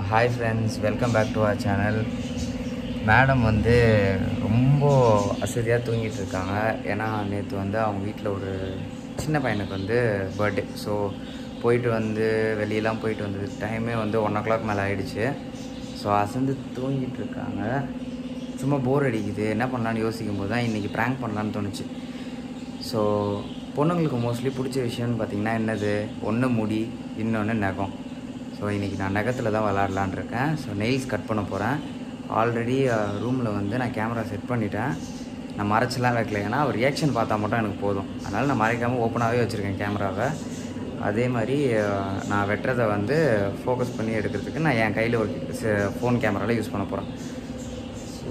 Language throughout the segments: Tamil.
Hi friends welcome back to our channel madam வந்து ரொம்ப அசதியாக தூங்கிட்டு இருக்காங்க ஏன்னா நேற்று வந்து அவங்க வீட்டில் ஒரு சின்ன பையனுக்கு வந்து பர்த்டே ஸோ போயிட்டு வந்து வெளியெல்லாம் போயிட்டு வந்தது டைமே வந்து ஒன் ஓ கிளாக் மேலே ஆயிடுச்சு ஸோ அசந்து தூங்கிட்டு இருக்காங்க சும்மா போர் அடிக்குது என்ன பண்ணலான்னு யோசிக்கும் போது தான் இன்றைக்கி ப்ராங்க் பண்ணலான்னு தோணுச்சு ஸோ பொண்ணுங்களுக்கு மோஸ்ட்லி பிடிச்ச விஷயம்னு பார்த்தீங்கன்னா என்னது ஒன்று முடி இன்னொன்று நகம் ஸோ இன்றைக்கி நான் நகத்தில் தான் விளாட்லான் இருக்கேன் ஸோ நெயில்ஸ் கட் பண்ண போகிறேன் ஆல்ரெடி ரூமில் வந்து நான் கேமரா செட் பண்ணிட்டேன் நான் மறைச்சலாம் வைக்கல ஏன்னா அவர் ரியாக்ஷன் பார்த்தா மட்டும் எனக்கு போதும் அதனால் நான் மறைக்காமல் ஓப்பனாகவே வச்சுருக்கேன் கேமராவை அதே மாதிரி அஹ், நான் வெட்டுறதை வந்து ஃபோக்கஸ் பண்ணி எடுக்கிறதுக்கு நான் என் கையில் ஒரு ஃபோன் கேமராவில் யூஸ் பண்ண போகிறேன் ஸோ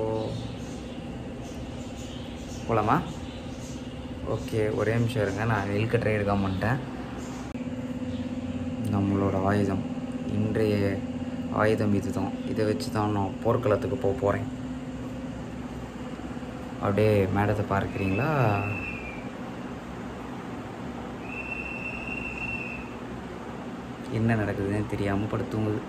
போகலாமா ஓகே ஒரே நிமிஷம் இருங்க நான் நெல் கட்டரை எடுக்காம வந்துட்டேன் நம்மளோட ஆயுதம் இன்றைய ஆயுதம் இதுதான் இதை வச்சு தான் நான் போர்க்களத்துக்கு போக போகிறேன் அப்படியே மேடத்தை பார்க்குறீங்களா என்ன நடக்குதுன்னு தெரியாமல் படுத்து தூங்குது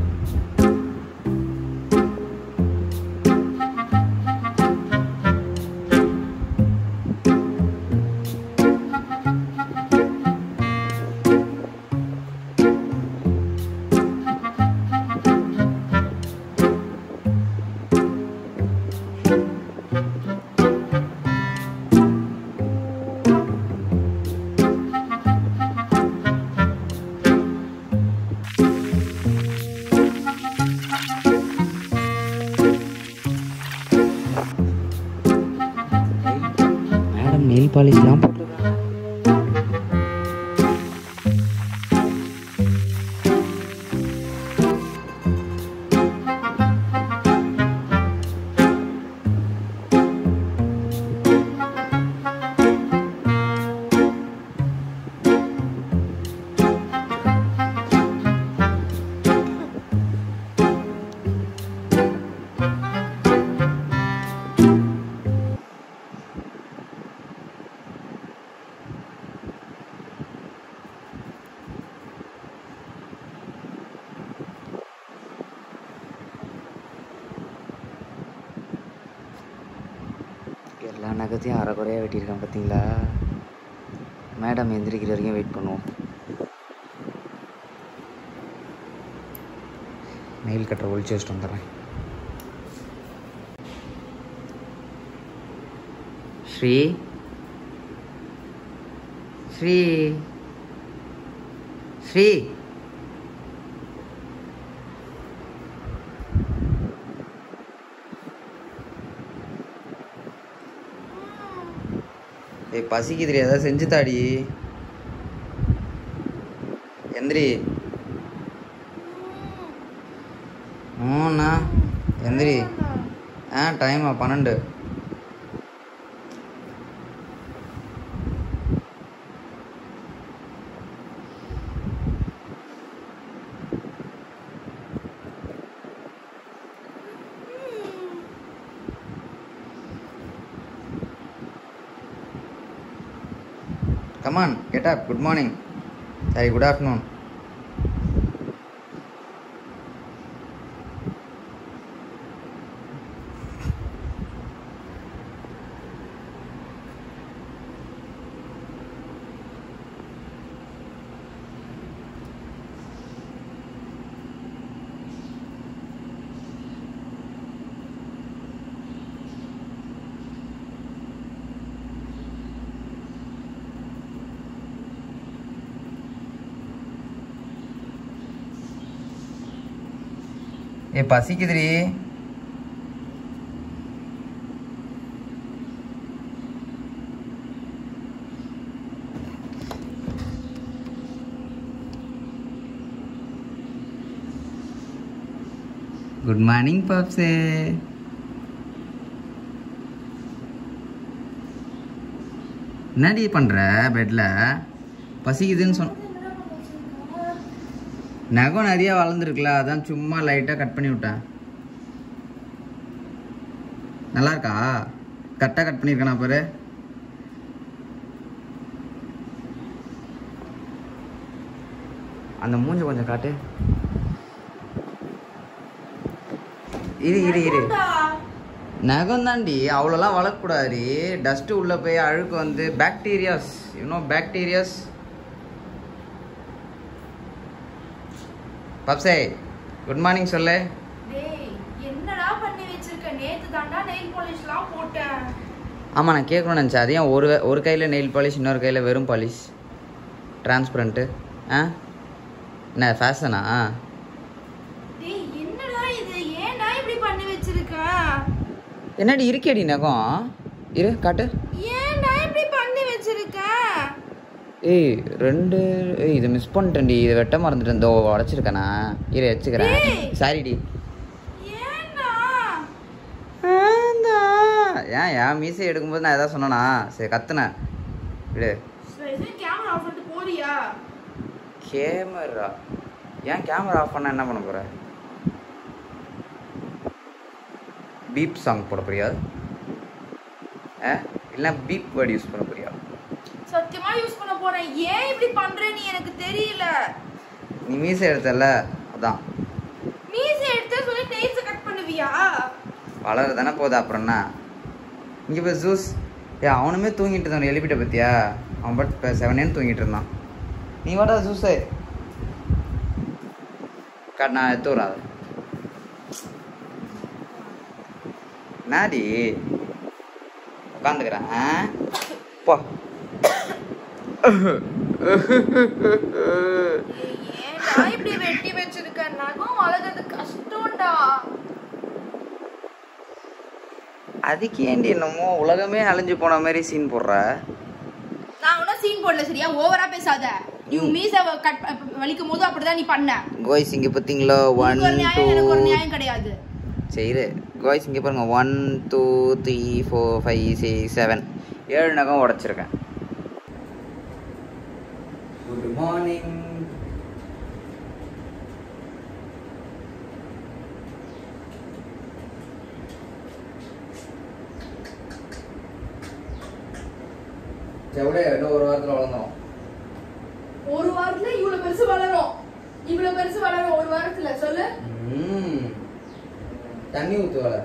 மேடம் நெயில் பாலிஷ்லாம் போட்டுருக்காங்க எல்லா நகத்தையும் அரைக்குறையாக வெட்டியிருக்கேன் பார்த்தீங்களா மேடம் எந்திரிக்கிற வரைக்கும் வெயிட் பண்ணுவோம் நெயில் கட்டரை ஒழிச்சு வச்சுட்டு வந்துடுறேன் ஸ்ரீ ஸ்ரீ ஸ்ரீ ஏய் பசிக்குதுடி ஏதாவது செஞ்சு தாடி எந்திரி மூணா எந்திரி ஆ டைமா பன்னெண்டு come on get up good morning sorry good afternoon ஏ பசிக்குதுடி குட் மார்னிங் பாப்ஸு என்னடி பண்ணுற பெட்டில் பசிக்குதுன்னு சொன்ன நகம் நிறைய வளர்ந்துருக்குல அதான் சும்மா லைட்டாக கட் பண்ணி விட்டேன் நல்லா இருக்கா கரெக்டாக கட் பண்ணியிருக்கேனா பாரு அந்த மூஞ்ச கொஞ்சம் காட்டு இரு இரு இரு நகம்டா. நகம் தாண்டி அவ்வளோலாம் வளர்க்கக்கூடாது டஸ்ட்டு உள்ளே போய் அழுக்கு வந்து பாக்டீரியாஸ் யூனோ பாக்டீரியாஸ் பப்சே குட் மார்னிங் சொல்லு டேய் என்னடா பண்ணி வச்சிருக்க நேத்து தாண்டா நெயில் பாலிஷ்லாம் போட்டேன் ஆமாம் நான் கேட்கணும்னு நினச்சேன் அதையும் ஒரு ஒரு கையில் நெயில் பாலிஷ் இன்னொரு கையில் வெறும் பாலிஷ் டிரான்ஸ்பரண்ட்டு ஆ என்ன ஃபேஷனா டேய் என்னடா இது ஏன்டா இப்படி பண்ணி வச்சிருக்க என்னடி இருக்கேடி நகம் இரு காட்டு ஏன்டா இப்படி பண்ணி வச்சிருக்க ஏய் ரெண்டு ஏய் இதை மிஸ் பண்ணிட்டேன்டி இதை வெட்ட மறந்துட்டேன் இதோ உடச்சிருக்கேனா இரு வச்சுக்கிறேன் ஏய். சாரிடி ஏன்டா ஏன் ஏன் மீசை எடுக்கும்போது நான் எதாவது சொன்னேனா சரி கத்துனேன் விடு சரி கேமரா ஆஃப் பண்ணிட்டு போறியா கேமரா ஏன் கேமரா ஆஃப் பண்ணால் என்ன பண்ண போகிற பீப் சாங் போட போறியா ஆ இல்லை பீப் வேர்டு யூஸ் பண்ண போறியா சத்தியமா யூஸ் பண்ண போறேன் ஏன் இப்படி பண்ற நீ எனக்கு தெரியல நீ மீசை எடுத்தல அதான் மீசி எடுத்து சொல்லி நெயில்ஸ் கட் பண்ணுவியா வளர தானே போகுது அப்புறம் என்ன இங்கே இப்போ ஜூஸ் ஏ அவனுமே தூங்கிட்டு இருந்தான் எழுப்பிட்ட பத்தியா அவன் பட் இப்போ செவனேன்னு தூங்கிட்டு இருந்தான் நீ வாடா ஜூஸு காட் நான் எடுத்து வரேன் அதை நாடி உட்காந்துக்கிறேன் ஆ? போ ஏய், ஏன்டா இப்படி வெட்டி வச்சிருக்க நகம் வளர்றது கஷ்டம்டா அதுக்கு ஏண்டி என்னமோ உலகமே அழிஞ்சு போன மாதிரி சீன் போடுற நான் ஒன்னும் சீன் போடல சரியா ஓவரா பேசாத நீ உன் மீச கட் வலிக்கும் போது அப்படிதான் நீ பண்ண கோய்ஸ் இங்கே பார்த்தீங்களா ஒன் உனக்கு ஒரு நியாயம் எனக்கு ஒரு டூ நியாயம் கிடையாது சரி காய்ஸ் இங்கே பாருங்க one two three four five six seven ஏழு நகம் உடைச்சிருக்கேன் குட் மார்னிங் செவிட இன்னும் ஒரு வாரத்தில் வளர்ந்தோம் ஒரு வாரத்துல இவ்வளவு பெருசு வளரும் இவ்வளவு பெருசு வளரும் ஒரு வாரத்துல சொல்லு ம். தண்ணி ஊத்து வர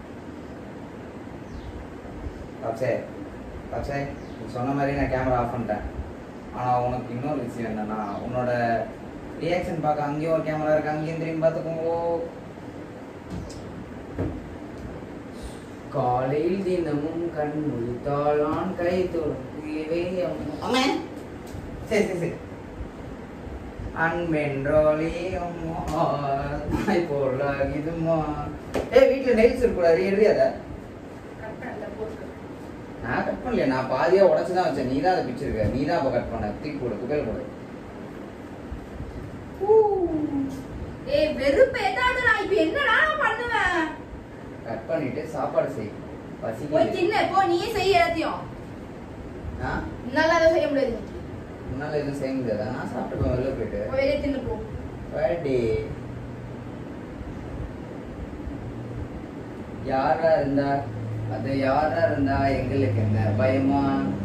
பாப்சே பாப்சே நீ சொன்ன மாதிரி நான் கேமரா ஆஃப் பண்ணிட்டேன் ஆனால் உனக்கு இன்னொரு விஷயம் என்னன்னா உன்னோட ரியாக்ஷன் பார்க்க அங்கேயும் ஒரு கேமரா இருக்கு அங்கேயும் திரும்பி பார்த்துக்கோங்க காலையில் தினமும் கண் முழித்தாளான் கை தொழுவே அம்மே சரி சரி சரி அன்பென்றோலி அம்மா தாய் போல இதுமா ஏ வீட்டில் நெயில்ஸ் இருக்கக்கூடாது எழுதி அதை நான் கட் பண்ணலையா நான் பாதியா உடச்சு தான் வச்சேன் நீ தான் அதை பிச்சிருக்க நீ தான் அப்போ கட் பண்ண தூக்கி போடு குப்பையில் போடு ஏய் வெறுப்பு ஏதாவது நான் இப்ப என்னடா நான் பண்ணுவேன் கட் பண்ணிட்டு சாப்பாடு செய் போய் பசிக்குது தின்னு போ நீயே செய்ய எல்லாத்தையும் ஆ நல்லா அதை செய்ய முடியாது இன்னைக்கு. முன்னால எதுவும் செய்ய முடியாதா நான் சாப்பிட்டுப்பேன் வெளில போயிட்டு போய் வெளியே தின்னு போ பர்த்டே யாரா இருந்தா அது யாரா இருந்தா எங்களுக்கு என்ன பயமா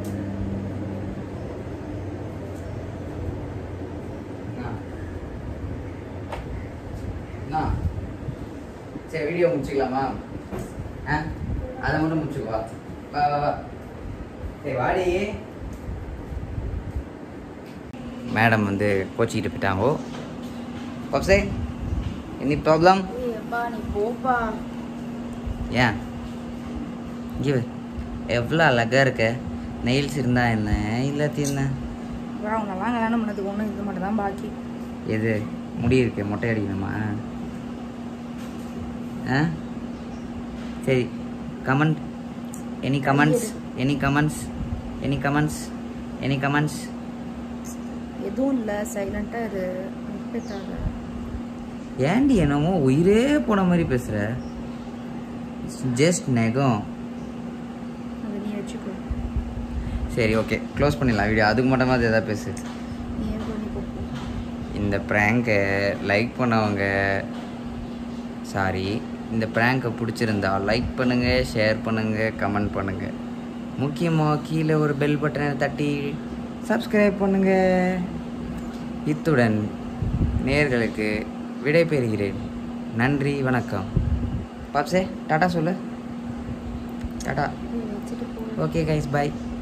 என்ன? என்ன? சரி வீடியோ முடிச்சுக்கலாமா ஆ அதை மட்டும் முடிச்சுக்கோ வா வா வா வா சரி வாடி மேடம் வந்து கோச்சிக்கிட்டு போயிட்டாங்கோ பப்சே எனி ப்ராப்ளம் ஏய் அப்பா நீ போப்பா ஏன் இங்கே எவ்வளோ அழகாக இருக்க நெயில்ஸ் இருந்தா என்ன இல்லாத்தி என்ன அவங்கெல்லாம் கல்யாணம் பண்ணதுக்கு ஒன்றும் இது மட்டும் தான் பாக்கி எது முடி இருக்கு மொட்டை அடிக்கணுமா ஆ சரி comment any comments any comments any comments any comments எதுவும் இல்லை சைலண்டாக இரு பேசாத ஏன்டி என்னமோ உயிரே போன மாதிரி பேசுற ஜஸ்ட் நெகம் அதை நீ வச்சுக்கோ சரி ஓகே க்ளோஸ் பண்ணிடலாம் வீடியோ அதுக்கு மட்டுமாவது எதாவது பேசு நீ ஏன் பண்ணி போ இந்த ப்ராங்கை லைக் பண்ணவங்க சாரி இந்த ப்ராங்கை பிடிச்சிருந்தா லைக் பண்ணுங்கள் ஷேர் பண்ணுங்கள் கமெண்ட் பண்ணுங்கள் முக்கியமாக கீழே ஒரு பெல் பட்டனை தட்டி சப்ஸ்கிரைப் பண்ணுங்கள் இத்துடன் நேர்களுக்கு விடை பெறுகிறேன் நன்றி வணக்கம் பாப்ஸே டாட்டா சொல்லு டாட்டா ஓகே கைஸ் பாய்